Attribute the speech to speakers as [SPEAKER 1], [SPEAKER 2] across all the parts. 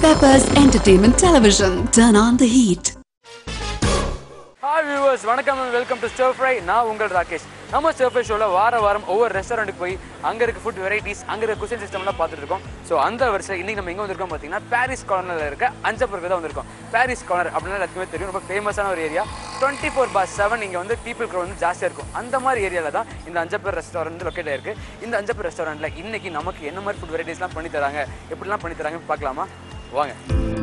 [SPEAKER 1] Peppers Entertainment Television. Turn on the heat.
[SPEAKER 2] Hi viewers வணக்கம் welcome to stir fry நான் உங்கள் ராகேஷ் நம்ம ஸ்டர் ஃப்ரை ஷோவில் வார வாரம் ஒவ்வொரு ரெஸ்டாரண்ட்டுக்கு போய் அங்கே இருக்க ஃபுட் வெரைட்டிஸ் அங்கே இருக்க குசின் சிஸ்டம்லாம் பார்த்துட்டு இருக்கோம் ஸோ அந்த வருஷம் இன்னைக்கு நம்ம எங்கே வந்திருக்கோம் பார்த்தீங்கன்னா பாரிஸ் கார்னரில் இருக்க அஞ்சப்பருக்கு தான் வந்திருக்கோம் பாரிஸ் கார்னர் அப்படின்னா எல்லாத்துக்குமே தெரியும் ரொம்ப ஃபேமஸான ஒரு area twenty four by seven இங்கே வந்து பீப்புள் க்ரோ வந்து ஜாஸ்தியாக இருக்கும் அந்த மாதிரி ஏரியாவில் தான் இந்த அஞ்சப்பர் ரெஸ்டாரண்ட் லொக்கேட் ஆயிருக்கு இந்த அஞ்சப்பர் ரெஸ்டாரண்ட்டில் இன்னைக்கு நமக்கு என்ன மாதிரி ஃபுட் வெரைட்டிஸ்லாம் பண்ணி தராங்க எப்படிலாம் பண்ணி தராங்கன்னு பார்க்கலாமா வாங்க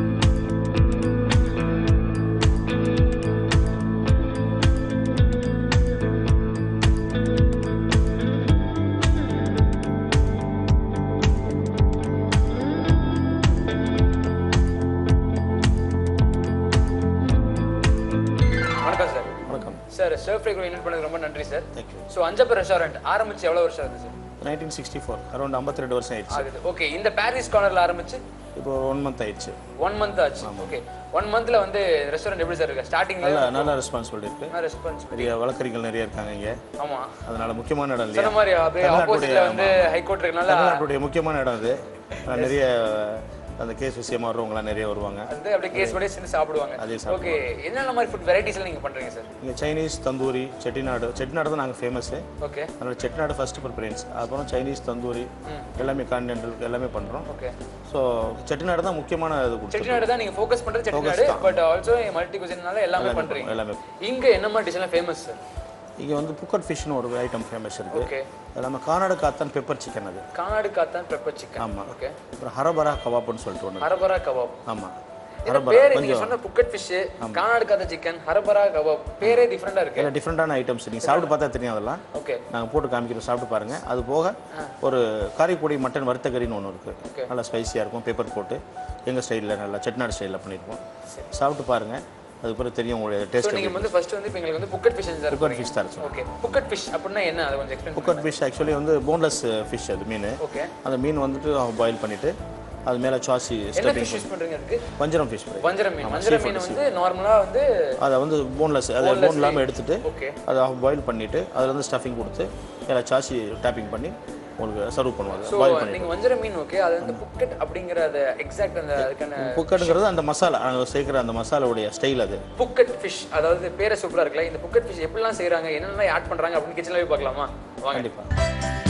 [SPEAKER 2] வணக்கம் சார்
[SPEAKER 3] வணக்கம்
[SPEAKER 2] சார் சர்ஃப் ஃப்ரை இன்வைட் பண்ணது ரொம்ப நன்றி sir
[SPEAKER 3] thank you
[SPEAKER 2] so Anjappar restaurant ஆரம்பிச்சு எவ்வளோ வருஷம் ஆகுது sir
[SPEAKER 3] nineteen sixty four around ஐம்பத்தி ரெண்டு வருஷம் ஆயிடுச்சு
[SPEAKER 2] ஆகுது ஓகே இந்த பாரிஸ் கார்னர்ல ஆரம்பிச்சு
[SPEAKER 3] இப்போ ஒன் மந்த் ஆயிடுச்சு
[SPEAKER 2] ஒன் மந்த் ஆச்சு ஓகே ஒன் மந்த்ல வந்து ரெஸ்டாரண்ட் எப்படி சார் இருக்கு ஸ்டார்டிங்ல
[SPEAKER 3] நல்ல நல்ல ரெஸ்பான்சிபிலிட்டி இருக்கு
[SPEAKER 2] ரெஸ்பான்ஸ்
[SPEAKER 3] நிறைய வழக்கறிஞர்கள் நிறைய இருக்காங்க இங்கே
[SPEAKER 2] ஆமா
[SPEAKER 3] அதனால முக்கியமான இடம்
[SPEAKER 2] சொன்ன
[SPEAKER 3] இல்லையா
[SPEAKER 2] மாதிரி அப்படியே ஆப்போசிட்ல வந்து ஹைகோர்ட் இருக்கனால
[SPEAKER 3] தமிழ்நாட்டுடைய முக்கியமான இடம் இது அஹ் நிறைய அந்த கேஸ் விஷயமா வர்றவங்களாம் நிறைய வருவாங்க
[SPEAKER 2] வந்து அப்படியே கேஸ் படி செஞ்சு சாப்பிடுவாங்க
[SPEAKER 3] அதே
[SPEAKER 2] ஓகே என்னென்ன மாதிரி ஃபுட் வெரைட்டிஸ்ல நீங்க பண்றீங்க சார்
[SPEAKER 3] இங்கே சைனீஸ் தந்தூரி செட்டிநாடு செட்டிநாடு தான் நாங்கள் ஃபேமஸு
[SPEAKER 2] ஓகே
[SPEAKER 3] அதனால செட்டிநாடு ஃபர்ஸ்ட் ப்ரிஃபரன்ஸ் அப்புறம் சைனீஸ் தந்தூரி எல்லாமே கான்டினென்டல் எல்லாமே பண்ணுறோம்
[SPEAKER 2] ஓகே
[SPEAKER 3] ஸோ செட்டிநாடு தான் முக்கியமான இது கொடுத்துருக்கோம்
[SPEAKER 2] செட்டிநாடு தான் நீங்க ஃபோக்கஸ் பண்றது செட்டிநாடு பட் ஆல்சோ மல்டி குசின்னால எல்லாமே பண்றீங்க
[SPEAKER 3] எல்லாமே
[SPEAKER 2] இங்க என்ன மாதிரி டிஷ் எல்லாம் ஃபேமஸ் சார்
[SPEAKER 3] இங்கே வந்து புக்கட் ஃபிஷ்னு ஒரு ஐட்டம் ஃபேமஸ் இருக்குது
[SPEAKER 2] ஓகே
[SPEAKER 3] அது நம்ம கானாடு காத்தான் பெப்பர் சிக்கன் அது
[SPEAKER 2] கானாடு காத்தான் பெப்பர் சிக்கன்
[SPEAKER 3] ஆமா.
[SPEAKER 2] ஓகே
[SPEAKER 3] அப்புறம் ஹரபரா கபாப்னு சொல்லிட்டு ஒன்று
[SPEAKER 2] ஹரபரா கபாப்
[SPEAKER 3] ஆமாம்
[SPEAKER 2] இந்த பேரு நீங்க சொன்ன புக்கட் ஃபிஷ் கானாடு காத்த சிக்கன் ஹரபரா கபாப் பேரே டிஃபரெண்டா இருக்கு
[SPEAKER 3] இதில் டிஃப்ரெண்ட்டான ஐட்டம்ஸ் நீங்கள் சாப்பிட்டு பார்த்தா தெரியும் அதெல்லாம்
[SPEAKER 2] ஓகே
[SPEAKER 3] நாங்கள் போட்டு காமிக்கிறோம் சாப்பிட்டு பாருங்க அது போக ஒரு காரைக்குடி மட்டன் வறுத்த கறின்னு ஒன்று
[SPEAKER 2] Okay.
[SPEAKER 3] இருக்குது நல்லா ஸ்பைசியாக இருக்கும் பெப்பர் போட்டு எங்கள் ஸ்டைலில் நல்லா செட்டிநாடு ஸ்டைலில் பண்ணியிருப்போம் சாப்பிட்டு பாருங்க அதுக்கு பிறகு தெரியும் உங்களுடைய
[SPEAKER 2] ஸோ
[SPEAKER 3] டேஸ்ட்
[SPEAKER 2] நீங்க வந்து ஃபர்ஸ்ட் வந்து இப்போ எங்களுக்கு வந்து Phuket fish sir
[SPEAKER 3] Phuket fish தான் இருக்கும்
[SPEAKER 2] ஓகே புக்கட் ஃபிஷ் அப்படின்னா என்ன அதை கொஞ்சம் எக்ஸ்பிளைன்
[SPEAKER 3] புக்கட் ஃபிஷ் ஆக்சுவலி வந்து போன்லெஸ் ஃபிஷ் அது மீன்
[SPEAKER 2] ஓகே
[SPEAKER 3] அந்த மீன் வந்துட்டு பாயில் பண்ணிவிட்டு அது மேலே சாசி
[SPEAKER 2] என்ன
[SPEAKER 3] ஸ்டப்பிங்
[SPEAKER 2] ஃபிஷ் யூஸ் பண்றீங்க அதுக்கு
[SPEAKER 3] வஞ்சரம் ஃபிஷ் ஃப்ரை
[SPEAKER 2] வஞ்சரம் மீன் வஞ்சரம் மீன் வந்து நார்மலா வந்து
[SPEAKER 3] அதை வந்து போன்லெஸ் அதை போன் இல்லாமல் எடுத்துட்டு
[SPEAKER 2] ஓகே
[SPEAKER 3] அதை ஆஃப் பாயில் பண்ணிவிட்டு அதில் வந்து ஸ்டஃபிங் கொடுத்து மேலே சாசி டேப்பிங் பண்ணி உங்களுக்கு சர்வ் பண்ணுவாங்க
[SPEAKER 2] ஸோ
[SPEAKER 3] பாயில் பண்ணி
[SPEAKER 2] நீங்க வஞ்சரம் மீன் ஓகே அது வந்து புக்கட் அப்படிங்கிற அது எக்ஸாக்ட் அந்த அதுக்கான
[SPEAKER 3] புக்கட்டுங்கிறது அந்த மசாலா நாங்கள் சேர்க்குற அந்த மசாலாவுடைய ஸ்டைல் அது
[SPEAKER 2] புக்கட் ஃபிஷ் அதாவது பேரை சூப்பரா இருக்குல்ல இந்த புக்கட் ஃபிஷ் எப்படிலாம் செய்றாங்க என்னென்ன ஆட் பண்றாங்க அப்படின்னு கிச்சன்ல போய் பார்க்கலாமா வாங்க
[SPEAKER 3] கண்டிப்பாக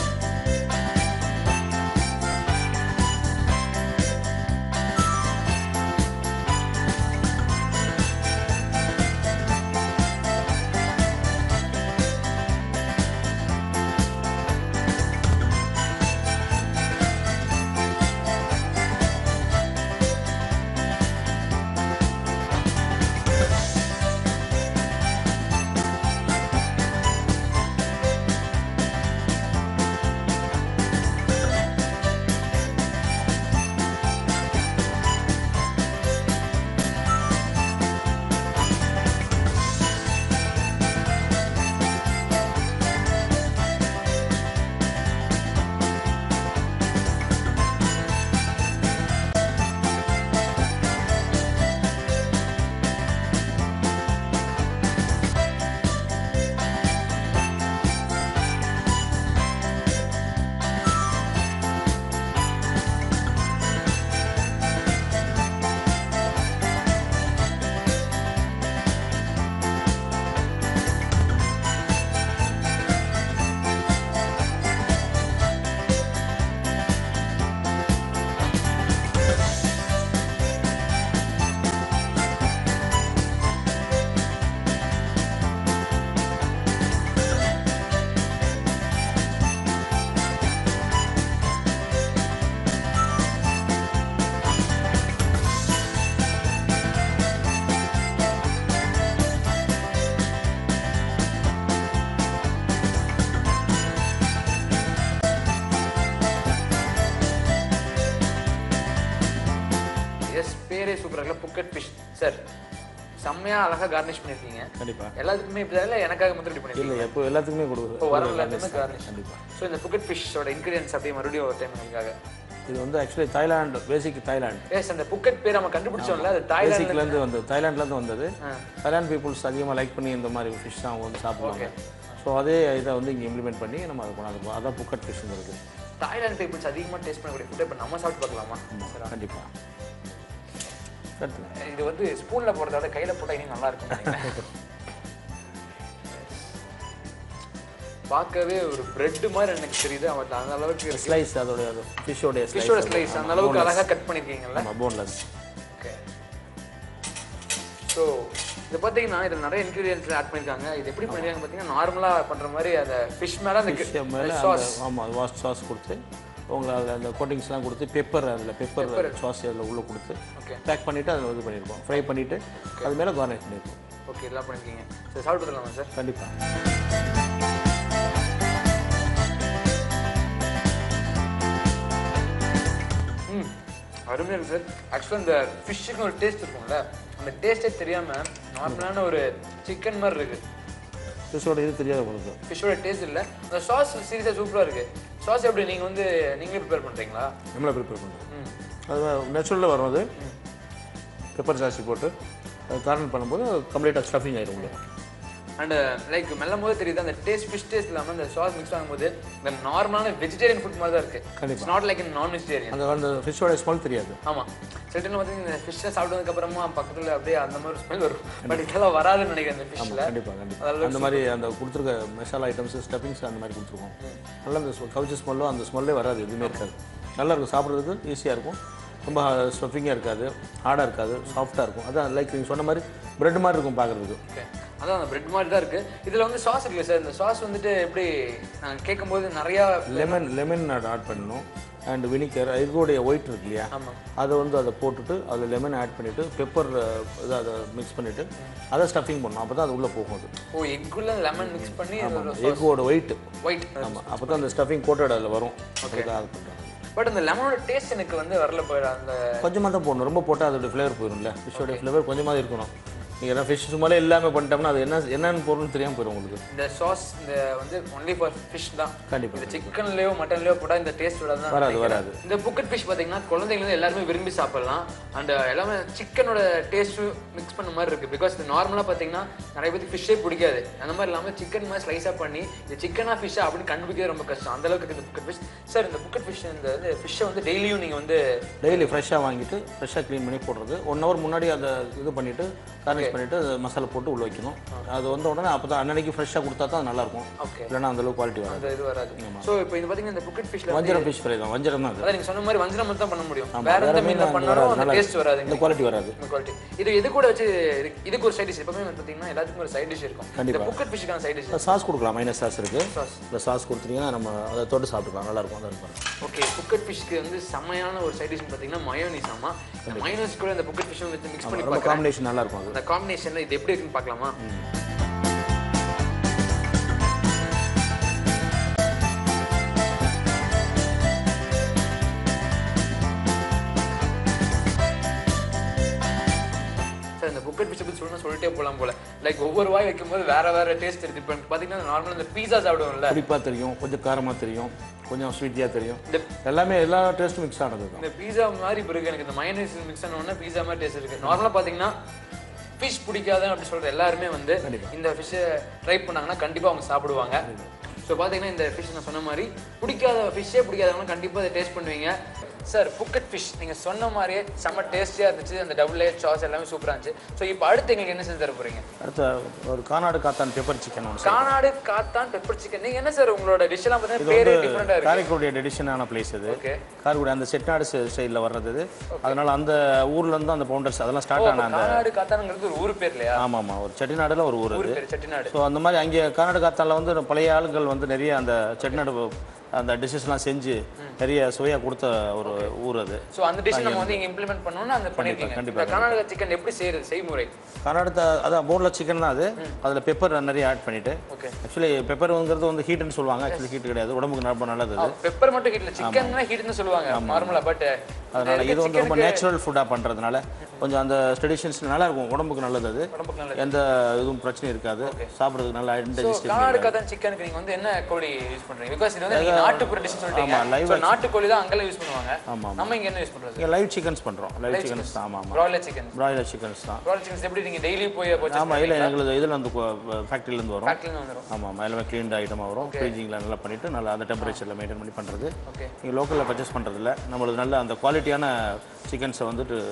[SPEAKER 2] எஸ் பேரே சூப்பரா இருக்குல்ல புக்கட் ஃபிஷ் சார் செம்மையா அழகா கார்னிஷ் பண்ணிருக்கீங்க
[SPEAKER 3] கண்டிப்பாக
[SPEAKER 2] எல்லாத்துக்குமே இப்படி இல்லை எனக்காக மட்டும் ரெடி பண்ணிருக்கீங்க
[SPEAKER 3] இல்லை எப்போ எல்லாத்துக்குமே
[SPEAKER 2] இப்போ
[SPEAKER 3] கொடுக்குது
[SPEAKER 2] வர எல்லாத்துக்குமே கார்னிஷ்
[SPEAKER 3] கண்டிப்பாக
[SPEAKER 2] ஸோ இந்த புக்கட் ஃபிஷ்ஷோட இன்கிரியன்ஸ் அப்படியே மறுபடியும் ஒரு டைம் எங்களுக்காக
[SPEAKER 3] இது வந்து actually Thailand basic Thailand
[SPEAKER 2] yes அந்த புக்கட் பேர் நம்ம கண்டுபிடிச்சோம்ல அது தாய்லாந்து
[SPEAKER 3] பேசிக்லேருந்து வந்து தாய்லாண்ட்லேருந்து வந்தது தாய்லாந்து பீப்புள்ஸ் அதிகமாக லைக் பண்ணி இந்த மாதிரி ஃபிஷ் தான் அவங்க வந்து சாப்பிடுவாங்க ஸோ அதே இதை வந்து இங்கே இம்ப்ளிமெண்ட் பண்ணி நம்ம அதை கொண்டாந்து அதான் புக்கட் ஃபிஷ்ங்கிறது
[SPEAKER 2] தாய்லாந்து பீப்புள்ஸ் அதிகமாக டேஸ்ட் பண்ணக்கூடிய ஃபுட் இப்போ நம்ம சாப்பிட்டு பார்க்கலாமா
[SPEAKER 3] கண்டிப்பாக எடுத்துங்க
[SPEAKER 2] இது வந்து ஸ்பூனில் போடுறத விட கையில் போட்டால் இன்னும் நல்லா இருக்கும் நினைக்கிறேன். பார்க்கவே ஒரு பிரெட் மாதிரி எனக்கு தெரியுது அவன் அந்த அளவுக்கு இருக்கு
[SPEAKER 3] ஸ்லைஸ் அதோட ஃபிஷ்ஷோடைய
[SPEAKER 2] ஃபிஷ்ஷோட ஸ்லைஸ் அந்த அளவுக்கு அழகாக கட் பண்ணியிருக்கீங்கல்ல
[SPEAKER 3] ஆமாம் போன்லெஸ்
[SPEAKER 2] ஓகே ஸோ இது பார்த்தீங்கன்னா இதில் நிறைய இன்க்ரீடியன்ஸ் ஆட் பண்ணியிருக்காங்க இது எப்படி பண்ணிருக்காங்க பார்த்தீங்கன்னா நார்மலாக பண்ணுற மாதிரி அந்த ஃபிஷ் மேலே அந்த
[SPEAKER 3] ஃபிஷ் மேலே
[SPEAKER 2] சாஸ்
[SPEAKER 3] அந்த ஆமாம் வாஷ் சாஸ் கொடுத்து உங்களை அதில் அந்த கோட்டிங்ஸ்லாம் கொடுத்து பெப்பர் அதில் பெப்பர் சாஸ் அதில் உள்ளே கொடுத்து
[SPEAKER 2] Okay.
[SPEAKER 3] பேக் பண்ணிவிட்டு அதில் இது பண்ணியிருக்கோம் ஃப்ரை பண்ணிவிட்டு அது மேலே கார்னிஷ் பண்ணியிருக்கோம்
[SPEAKER 2] ஓகே இதெல்லாம் பண்ணியிருக்கீங்க சரி சாப்பிட்டு தரலாமா சார்
[SPEAKER 3] கண்டிப்பாக
[SPEAKER 2] ம் அருமையாக இருக்கு சார் ஆக்சுவலாக இந்த ஃபிஷ்ஷுக்கு ஒரு டேஸ்ட் இருக்கும்ல அந்த டேஸ்ட்டே தெரியாமல் நார்மலான ஒரு சிக்கன் மாதிரி இருக்குது
[SPEAKER 3] ஃபிஷ்ஷோட இது தெரியாத உங்களுக்கு
[SPEAKER 2] ஃபிஷ்ஷோட டேஸ்ட் இல்லை அந்த சாஸ் சீரியஸாக சூப்பராக இருக்குது சாஸ் எப்படி நீங்கள் வந்து நீங்களே ப்ரிப்பேர் பண்ணுறீங்களா
[SPEAKER 3] நம்மளை ப்ரிப்பேர் பண்ணுறோம்
[SPEAKER 2] ம்
[SPEAKER 3] அது நேச்சுரலில் வரும் அது பெப்பர் ஜாஸ்தி போட்டு அது கார்னல் பண்ணும்போது கம்ப்ளீட்டாக ஸ்டஃபிங் ஆயிடும் உங்களுக்கு
[SPEAKER 2] அண்ட் லைக் மெல்லும் போது தெரியுது அந்த டேஸ்ட் ஃபிஷ் டேஸ்ட் இல்லாமல் அந்த சாஸ் மிக்ஸ் ஆகும்போது இந்த நார்மலான வெஜிடேரியன் ஃபுட் மாதிரி தான் இருக்கு
[SPEAKER 3] கண்டிப்பா.
[SPEAKER 2] நாட் லைக் இன் நான் வெஜிடேரியன்
[SPEAKER 3] அந்த அந்த ஃபிஷ்ஷோட ஸ்மெல் தெரியாது
[SPEAKER 2] ஆமாம் சில டைம் பார்த்தீங்கன்னா இந்த ஃபிஷ்ஷை சாப்பிட்டதுக்கு அப்புறமா பக்கத்தில் அப்படியே அந்த மாதிரி ஸ்மெல் வரும் பட் இதெல்லாம் வராதுன்னு நினைக்கிறேன் இந்த ஃபிஷ்ஷில்
[SPEAKER 3] கண்டிப்பாக கண்டிப்பாக அந்த மாதிரி அந்த கொடுத்துருக்க மசாலா ஐட்டம்ஸ் ஸ்டஃபிங்ஸ் அந்த மாதிரி கொடுத்துருக்கோம் நல்லா அந்த கவுச்சி ஸ்மெல்லும் அந்த ஸ்மெல்லே வராது எதுவுமே இருக்காது நல்லா இருக்கும் சாப்பிட்றதுக்கு ஈஸியாக இருக்கும் ரொம்ப ஸ்டஃபிங்காக இருக்காது ஹார்டாக இருக்காது சாஃப்டாக இருக்கும் அதான் லைக் நீங்கள் சொன்ன மாதிரி பிரெட் மாதிரி இருக்கும் பார்க்குறதுக்கு
[SPEAKER 2] ஓகே அதான் அந்த பிரெட் மாதிரி தான் இருக்குது இதில் வந்து சாஸ் இருக்குல்ல சார் இந்த சாஸ் வந்துட்டு எப்படி நாங்கள் கேட்கும்போது நிறையா
[SPEAKER 3] லெமன் லெமன் ஆட் பண்ணணும் அண்ட் வினிகர் இதோடைய ஒயிட் இருக்கு இல்லையா
[SPEAKER 2] ஆமாம்
[SPEAKER 3] அதை வந்து அதை போட்டுட்டு அதில் லெமன் ஆட் பண்ணிவிட்டு பெப்பர் இதை அதை மிக்ஸ் பண்ணிவிட்டு அதை ஸ்டஃபிங் பண்ணணும் அப்போ தான் அது உள்ளே போகும் அது
[SPEAKER 2] ஓ எக்குள்ள லெமன் மிக்ஸ் பண்ணி
[SPEAKER 3] எக்கோட ஒயிட்
[SPEAKER 2] ஒயிட்
[SPEAKER 3] ஆமாம் அப்போ தான் அந்த ஸ்டஃபிங் கோட்டட் அதில் வரும் அதுக்காக அது பண்ணுறாங்க
[SPEAKER 2] பட் அந்த லெமனோட டேஸ்ட் எனக்கு வந்து வரல போயிட அந்த
[SPEAKER 3] கொஞ்சமாக தான் போடணும் ரொம்ப போட்டால் அதோட ஃப்ளேவர் போயிடும்ல ஃபிஷ்ஷோட ஃப்ளேவர் கொஞ்சமாக இருக்கணும் நீங்கள் எல்லாம் ஃபிஷ் சும்மாலே எல்லாமே பண்ணிட்டோம்னா அது என்ன என்னென்னு பொருள்னு தெரியாமல் போயிடும் உங்களுக்கு
[SPEAKER 2] இந்த சாஸ் இந்த வந்து ஒன்லி ஃபார் ஃபிஷ் தான்
[SPEAKER 3] கண்டிப்பாக
[SPEAKER 2] இந்த சிக்கன்லயோ மட்டன்லயோ போட்டால் இந்த டேஸ்ட் வராது தான்
[SPEAKER 3] வராது,
[SPEAKER 2] நினைக்கிறேன்.
[SPEAKER 3] வராது.
[SPEAKER 2] இந்த புக்கட் ஃபிஷ் பார்த்தீங்கன்னா குழந்தைங்க வந்து எல்லாருமே விரும்பி சாப்பிடலாம் அண்ட் எல்லாமே சிக்கனோட டேஸ்ட்டும் மிக்ஸ் பண்ண மாதிரி இருக்கு பிகாஸ் இது நார்மலாக பார்த்தீங்கன்னா நிறைய பேருக்கு ஃபிஷ்ஷே பிடிக்காது அந்த மாதிரி இல்லாமல் சிக்கன் மாதிரி ஸ்லைஸாக பண்ணி இது சிக்கனா ஃபிஷ்ஷா அப்படின்னு கண்டுபிடிக்கிறது ரொம்ப கஷ்டம் அந்த அளவுக்கு இந்த புக்கட் ஃபிஷ் சார் இந்த புக்கட் ஃபிஷ் இந்த ஃபிஷ்ஷை வந்து டெய்லியும் நீங்கள் வந்து
[SPEAKER 3] டெய்லி ஃப்ரெஷ்ஷாக வாங்கிட்டு ஃப்ரெஷ்ஷாக க்ளீன் பண்ணி போடுறது ஒன் ஹவர் முன்னாடி அதை இது பண்ணிவிட்டு கார்னிஷ் பண்ணிவிட்டு மசாலா போட்டு உள்ளே வைக்கணும் அது வந்த உடனே அப்போ தான் அன்னன்னைக்கு ஃப்ரெஷ்ஷாக கொடுத்தா தான் நல்லாயிருக்கும்
[SPEAKER 2] ஓகே
[SPEAKER 3] இல்லைன்னா அந்த அளவுக்கு குவாலிட்டி வராது
[SPEAKER 2] அந்த இது வராது ஸோ இப்போ இது பார்த்தீங்கன்னா இந்த புக்கட் ஃபிஷ்ல
[SPEAKER 3] வஞ்சரம் ஃபிஷ் ஃப்ரை தான் வஞ்சரம் தான் அது
[SPEAKER 2] அதான் நீங்கள் சொன்ன மாதிரி வஞ்சரம் மட்டும் தான் பண்ண முடியும்
[SPEAKER 3] ஆமா,
[SPEAKER 2] வேற எந்த
[SPEAKER 3] வேற
[SPEAKER 2] மீனில்
[SPEAKER 3] மீன்
[SPEAKER 2] பண்ணாலும்
[SPEAKER 3] வராது,
[SPEAKER 2] அந்த
[SPEAKER 3] நல்லா
[SPEAKER 2] டேஸ்ட் வராது
[SPEAKER 3] இந்த குவாலிட்டி வராது
[SPEAKER 2] இந்த குவாலிட்டி இது எது கூட வச்சு இது- இதுக்கு ஒரு சைட் டிஷ் எப்பவுமே வந்து பார்த்தீங்கன்னா எல்லாத்துக்கும் ஒரு சைட் டிஷ் இருக்கும் இந்த
[SPEAKER 3] கண்டிப்பா.
[SPEAKER 2] புக்கட் ஃபிஷ்க்கான சைட் டிஷ்
[SPEAKER 3] சாஸ் கொடுக்கலாம் மைனஸ் சாஸ் இருக்குது
[SPEAKER 2] சாஸ்
[SPEAKER 3] இந்த சாஸ் கொடுத்தீங்கன்னா நம்ம அதை தொட்டு சாப்பிட்டுக்கலாம் நல்லாயிருக்கும் அதை இருக்கும்
[SPEAKER 2] ஓகே புக்கட் ஃபிஷ்க்கு வந்து செம்மையான ஒரு சைட் டிஷ் பார்த்தீங்கன்னா மயோனிஸ் ஆமா இந்த மயோனிஸ் கூட இந்த புக்கட் ஃபிஷ்ஷும் வச்சு மிக்ஸ் பண்ணி
[SPEAKER 3] ரொம்ப
[SPEAKER 2] பார்க்குறேன்
[SPEAKER 3] காம்பினேஷன் நல்லாயிருக்கும் அது
[SPEAKER 2] அந்த காம்பினேஷன்ல இது எப்படி இருக்குன்னு பார்க்கலாமா சார் இந்த புக்கட் ஃபிஷ் பற்றி சொல்லணும் சொல்லிட்டே போகலாம் போல லைக் ஒவ்வொரு வாய் வைக்கும்போது வேற வேற டேஸ்ட் இருக்கு இப்போ பார்த்தீங்கன்னா நார்மலாக இந்த பீஸா சாப்பிடுவோம்ல
[SPEAKER 3] புளிப்பாக தெரியும் கொஞ்சம் காரமாக தெரியும் கொஞ்சம் ஸ்வீட்டியாக தெரியும்
[SPEAKER 2] இந்த
[SPEAKER 3] எல்லாமே எல்லா டேஸ்ட்டும் மிக்ஸ் ஆனது தான்
[SPEAKER 2] இந்த பீஸா மாதிரி இப்போ இருக்கு எனக்கு இந்த மைனஸ் மிக்ஸ் ஆனோடனே பீஸா மாதிரி டேஸ்ட் இருக்கு நார்மலாக பார்த்தீங்கன்னா ஃபிஷ் பிடிக்காத அப்படி சொல்ற எல்லாருமே வந்து இந்த ஃபிஷ்ஷை ட்ரை பண்ணாங்கன்னா கண்டிப்பாக அவங்க சாப்பிடுவாங்க ஸோ பார்த்தீங்கன்னா இந்த ஃபிஷ் நான் சொன்ன மாதிரி பிடிக்காத ஃபிஷ்ஷே பிடிக்காதவங்க கண்டிப்பாக அதை டேஸ்ட் பண்ணுவீங்க சார் புக்கட் ஃபிஷ் நீங்கள் சொன்ன மாதிரியே செம்ம டேஸ்டியாக இருந்துச்சு அந்த டபுள் லேயர் சாஸ் எல்லாமே சூப்பராக இருந்துச்சு ஸோ இப்போ அடுத்து எங்களுக்கு என்ன செஞ்சு தர போறீங்க
[SPEAKER 3] அடுத்த ஒரு கானாடு காத்தான் பெப்பர் சிக்கன் ஒன்று
[SPEAKER 2] கானாடு காத்தான் பெப்பர் சிக்கன் நீங்கள் என்ன சார் உங்களோட டிஷ் எல்லாம் பார்த்தீங்கன்னா பேரே டிஃப்ரெண்டாக இருக்கு
[SPEAKER 3] காரைக்குடிய ட்ரெடிஷனான பிளேஸ் இது
[SPEAKER 2] ஓகே
[SPEAKER 3] காரைக்குடி அந்த செட்நாடு ஸ்டைலில் வர்றது இது அதனால அந்த ஊர்ல இருந்து அந்த பவுண்டர்ஸ் அதெல்லாம் ஸ்டார்ட் ஆன அந்த
[SPEAKER 2] கானாடு காத்தானுங்கிறது ஒரு ஊர் பேர் இல்லையா
[SPEAKER 3] ஆமாம் ஆமாம் ஒரு செட்டிநாடுல ஒரு ஊர்
[SPEAKER 2] ஊர்
[SPEAKER 3] அது
[SPEAKER 2] பேர் செட்டிநாடு
[SPEAKER 3] ஸோ அந்த மாதிரி அங்கே கர்நாடக காத்தால வந்து பழைய ஆளுங்கள் வந்து நிறைய அந்த செட்டிநாடு அந்த டிஷ்ஷஸ்லாம் செஞ்சு நிறைய சுவையாக கொடுத்த ஒரு ஊர் அது
[SPEAKER 2] ஸோ அந்த டிஷ் நம்ம வந்து இங்க இம்ப்ளிமெண்ட் பண்ணணும்னு அந்த பண்ணிருக்கீங்க
[SPEAKER 3] கண்டிப்பா,
[SPEAKER 2] இந்த கர்நாடகா சிக்கன் எப்படி செய்யறது செய்முறை
[SPEAKER 3] கர்நாடகா அதான் போர்டில் சிக்கன் தான் அது அதில் பெப்பர் நிறைய ஆட் பண்ணிட்டு
[SPEAKER 2] ஓகே
[SPEAKER 3] ஆக்சுவலி பெப்பருங்கிறது வந்து ஹீட்னு சொல்லுவாங்க ஆக்சுவலி ஹீட் கிடையாது உடம்புக்கு ரொம்ப நல்லது அது
[SPEAKER 2] பெப்பர் மட்டும் ஹீட்ல சிக்கன் ஹீட்னு சொல்லுவாங்க நார்மலா பட்
[SPEAKER 3] அதனால இது வந்து ரொம்ப நேச்சுரல் ஃபுட்டாக பண்ணுறதுனால கொஞ்சம் அந்த ட்ரெடிஷன்ஸ் நல்லா இருக்கும் உடம்புக்கு நல்லது அது
[SPEAKER 2] உடம்புக்கு நல்லது
[SPEAKER 3] எந்த இதுவும் பிரச்சனையும் இருக்காது சாப்பிட்றதுக்கு நல்லா
[SPEAKER 2] ஸோ
[SPEAKER 3] டைஜஸ்டிவ்
[SPEAKER 2] கர்நாடகா தான் சிக்கனுக்கு நீங்க வந்து என்ன கோழி யூஸ் பண்றீங்க பிகாஸ் இது வந்து நீங்க நாட்டுப்புற டிஷ் சொல்லிட்டீங்க
[SPEAKER 3] ஆமா, live
[SPEAKER 2] ஸோ நாட்டுக்கோழி தான் அங்கெல்லாம் யூஸ் பண்ணுவாங்க
[SPEAKER 3] ஆமாம்
[SPEAKER 2] நம்ம இங்க என்ன யூஸ் பண்றது
[SPEAKER 3] இங்கே லைவ் சிக்கன்ஸ் பண்ணுறோம் லைவ் சிக்கன்ஸ் தான் ஆமாம் ஆமாம்
[SPEAKER 2] ப்ராய்லர் சிக்கன்
[SPEAKER 3] ப்ராய்லர் சிக்கன்ஸ் தான்
[SPEAKER 2] ப்ராய்லர் சிக்கன் எப்படி நீங்க டெய்லி போய் போச்சு
[SPEAKER 3] ஆமாம் இல்லை எங்களுக்கு இதில் வந்து ஃபேக்ட்ரியிலேருந்து வரும்
[SPEAKER 2] ஃபேக்ட்ரில வந்துரும்
[SPEAKER 3] ஆமாம் ஆமாம் எல்லாமே க்ளீன்ட் ஐட்டமாக வரும் ஃப்ரீஜிங்கில் நல்லா பண்ணிவிட்டு நல்லா அந்த டெம்பரேச்சரில் மெயின்டைன் பண்ணி பண்ணுறது
[SPEAKER 2] ஓகே
[SPEAKER 3] நீங்கள் லோக்கலில் பர்ச்சேஸ் பண்ணுறதில்ல நம்மளுக்கு நல்ல அந்த குவாலிட்டியான சிக்கன்ஸை வந்துட்டு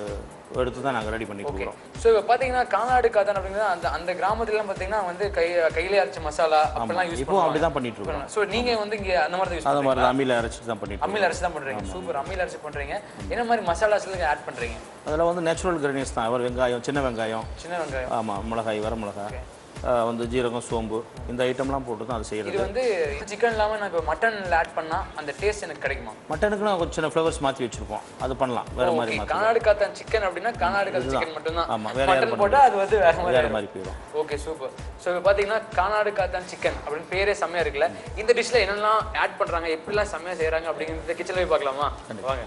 [SPEAKER 3] எடுத்து தான் நாங்கள் ரெடி பண்ணி
[SPEAKER 2] ஓகே
[SPEAKER 3] கொடுக்குறோம்
[SPEAKER 2] ஸோ இப்போ பார்த்தீங்கன்னா கானாடு காத்தான் அப்படிங்கிறது அந்த அந்த கிராமத்துலலாம் பார்த்தீங்கன்னா வந்து கை கையிலே அரைச்ச மசாலா அப்படிலாம் யூஸ்
[SPEAKER 3] இப்போ அப்படி தான் பண்ணிட்டு இருக்கோம்
[SPEAKER 2] ஸோ நீங்க வந்து இங்க அந்த மாதிரி யூஸ்
[SPEAKER 3] அது மாதிரி அம்மியில் அரைச்சிட்டு தான் பண்ணிட்டு இருக்கோம்
[SPEAKER 2] அம்மியில் அரைச்சு தான் பண்றீங்க சூப்பர் அம்மியில் அரைச்சு பண்றீங்க என்ன மாதிரி மசாலாஸ்லாம் ஆட் பண்றீங்க
[SPEAKER 3] அதில் வந்து நேச்சுரல் கிரேனியஸ் தான் ஒரு வெங்காயம் சின்ன வெங்காயம்
[SPEAKER 2] சின்ன வெங்காயம்
[SPEAKER 3] ஆமாம் மிளகாய் வர மிளகாய் ஆஹ் வந்து ஜீரகம் சோம்பு இந்த ஐட்டம்லாம் போட்டு தான் அது
[SPEAKER 2] இது
[SPEAKER 3] செய்கிறது
[SPEAKER 2] வந்து சிக்கன் இல்லாம நான் இப்போ மட்டன்ல ஆட் பண்ணா அந்த டேஸ்ட் எனக்கு கிடைக்குமா
[SPEAKER 3] மட்டனுக்குலாம் கொஞ்சம் சின்ன ஃப்ளவர்ஸ் மாற்றி வச்சுருப்போம் அது பண்ணலாம் வேறு மாதிரி
[SPEAKER 2] ஓகே
[SPEAKER 3] மாற்றி
[SPEAKER 2] கானாடு காத்தான் சிக்கன் அப்படின்னா கானாடு காத்தான் சிக்கன் மட்டும்தான்
[SPEAKER 3] ஆமா, வேற யாரும்
[SPEAKER 2] மட்டன் போட்டா அது வந்து வேற மாதிரி
[SPEAKER 3] வேறு மாதிரி போயிடும்
[SPEAKER 2] ஓகே சூப்பர் ஸோ இப்போ பார்த்தீங்கன்னா கானாடு காத்தான் சிக்கன் அப்படின்னு பேரே செம்மையா இருக்குல்ல இந்த டிஷ்ல என்னெல்லாம் ஆட் பண்றாங்க எப்படிலாம் செம்மையா செய்றாங்க அப்படிங்கிறத கிச்சன்ல போய் பார்க்கலாமா வாங்க